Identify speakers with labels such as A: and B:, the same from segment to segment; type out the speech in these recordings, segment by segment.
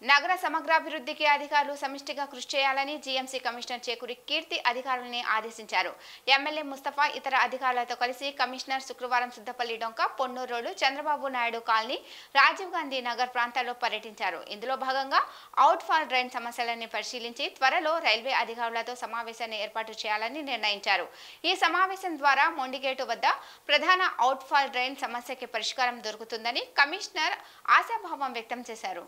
A: నగర సమగ్రాభివృద్ధికి అధికారులు సమిష్టిగా కృషి చేయాలని జీఎంసీ కమిషనర్ చేకూరి కీర్తి అధికారులని ఆదేశించారు ఎమ్మెల్యే ముస్తఫా ఇతర అధికారులతో కలిసి కమిషనర్ శుక్రవారం సిద్దపల్లి డొంక పొన్నూరు రోడ్డు చంద్రబాబు నాయుడు కాలనీ రాజీవ్ గాంధీ నగర్ ప్రాంతాల్లో పర్యటించారు ఇందులో భాగంగా అవుట్ ఫాల్ డ్రైన్ సమస్యలని పరిశీలించి త్వరలో రైల్వే అధికారులతో సమావేశాన్ని ఏర్పాటు చేయాలని నిర్ణయించారు ఈ సమావేశం ద్వారా మొండిగేటు వద్ద ప్రధాన అవుట్ ఫాల్ డ్రైన్ సమస్యకి పరిష్కారం దొరుకుతుందని కమిషనర్ ఆశాభావం వ్యక్తం చేశారు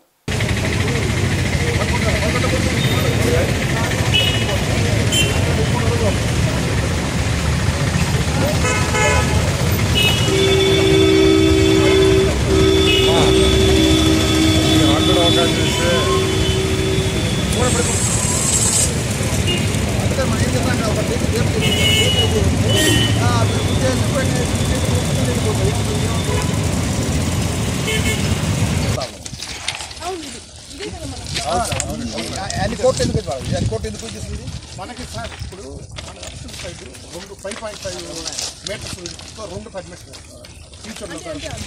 B: అది కోర్టు ఎందుకు ఇవ్వాలి అది కోర్టు ఎందుకు తీసుకుంది
C: మనకి సార్ ఇప్పుడు మన అసలు సైడ్ రెండు ఫైవ్ పాయింట్ ఫైవ్ మీటర్స్ రెండు పర్మిషన్ ఫ్యూచర్లో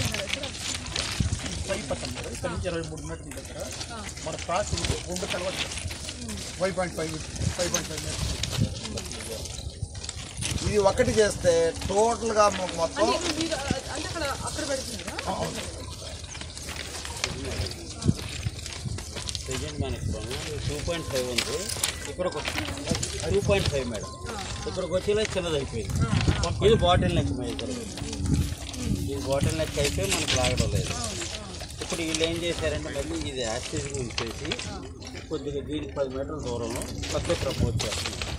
C: ఫైవ్ పట్టం కదా ఇక్కడ నుంచి ఇరవై మూడు మీటర్ల దగ్గర మన క్రాస్ రెండు కలవచ్చు five point five five point five metres
B: ఇది ఒకటి చేస్తే టోటల్ గా మొ- మొత్తం
D: ప్రెజెంట్ మనకి టూ పాయింట్ ఫైవ్ ఉంది ఇక్కడ టూ పాయింట్ ఫైవ్ మేడం ఇక్కడికి వచ్చేలా చిన్నది అయిపోయింది ఇది బాటిల్ నెక్ మీద ఇది బాటిల్ నెక్ అయితే మనకు లాగడం లేదు ఇప్పుడు వీళ్ళు ఏం చేశారంటే మళ్ళీ ఇది యాక్సిస్ ఉంచేసి కొద్దిగా దీనికి పది మీటర్ల దూరంలో కొత్త ప్రపోజ్ చేస్తున్నారు